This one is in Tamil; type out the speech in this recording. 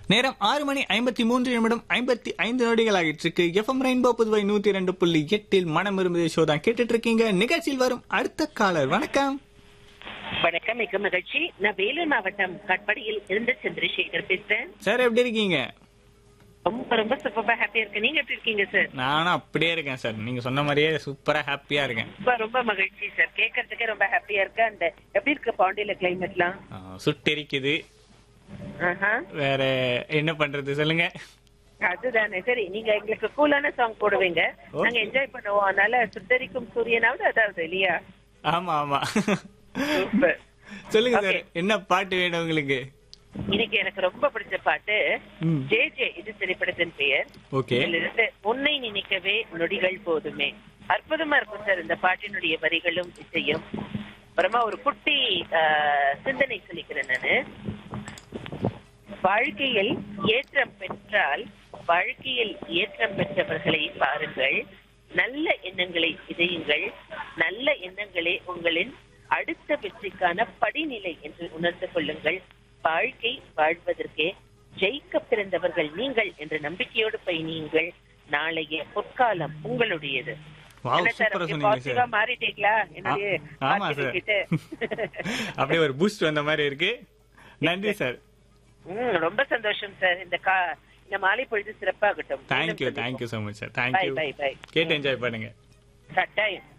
நேரம் ஆறு மணி ஐம்பத்தி மூன்று நிமிடம் ஐம்பத்தி ஐந்து நொடிகள் ஆகிட்டு இருக்கு எஃப்எம் ரெயின்போ புதுவை நூத்தி ரெண்டு புள்ளி எட்டில் மனம் இருந்தது ஷோ தான் கேட்டுட்டு இருக்கீங்க நிகழ்ச்சியில் வரும் அடுத்த காலர் வணக்கம் வணக்கம் மிக்க மகிழ்ச்சி நான் வேலூர் மாவட்டம் கட்படியில் இருந்து சந்திரசேகர் பேசுறேன் சார் எப்படி இருக்கீங்க ரொம்ப ரொம்ப சூப்பரா ஹாப்பியா இருக்கேன் நீங்க எப்படி இருக்கீங்க சார் நானும் அப்படியே இருக்கேன் சார் நீங்க சொன்ன மாதிரியே சூப்பரா ஹாப்பியா இருக்கேன் ரொம்ப ரொம்ப மகிழ்ச்சி சார் கேட்கறதுக்கே ரொம்ப ஹாப்பியா இருக்கு அந்த எப்படி இருக்கு பாண்டியில கிளைமேட்லாம் ஆ, சுட்டெரிக்குது ஆஹா. வேற என்ன பண்றது சொல்லுங்க அதுதானே சரி நீங்க எங்களுக்கு கூலான சாங் போடுவீங்க நாங்க என்ஜாய் பண்ணுவோம் அதனால சுத்தரிக்கும் சூரியனாவது அதாவது இல்லையா ஆமா ஆமா சூப்பர் சொல்லுங்க சார் Okay. என்ன பாட்டு வேணும் உங்களுக்கு இன்னைக்கு எனக்கு ரொம்ப பிடிச்ச பாட்டு ம். ஜே ஜே இது திரைப்படத்தின் பெயர் ஓகே இதிலிருந்து உன்னை நினைக்கவே நொடிகள் போதுமே அற்புதமா இருக்கும் சார் இந்த பாட்டினுடைய வரிகளும் இசையும் அப்புறமா ஒரு குட்டி ஆஹ், சிந்தனை சொல்லிக்கிறேன் நானு வாழ்க்கையில் ஏற்றம் பெற்றால் வாழ்க்கையில் ஏற்றம் பெற்றவர்களை பாருங்கள் நல்ல எண்ணங்களை விதையுங்கள் நல்ல எண்ணங்களே உங்களின் அடுத்த வெற்றிக்கான படிநிலை என்று உணர்ந்து கொள்ளுங்கள் வாழ்க்கை வாழ்வதற்கே ஜெயிக்க பிறந்தவர்கள் நீங்கள் என்ற நம்பிக்கையோடு பயணியுங்கள் நாளைய பொற்காலம் உங்களுடையது வாவ் என்ன சார், சூப்பரா அப்படியே சொன்னீங்க positive ஆ சார் மாறிட்டீங்களா என்னுடைய ஆ- ஆமா வார்த்தைகள் சார் கேட்டு? அப்படியே ஒரு பூஸ்ட் வந்த மாதிரி இருக்கு நன்றி சார் ம், ரொம்ப சந்தோஷம் சார் இந்த கா இந்த மாலை பொழுது சிறப்பாகட்டும் thank you thank you so much sir thank you bye bye கேட்டு என்ஜாய் பண்ணுங்க கட்டாயம்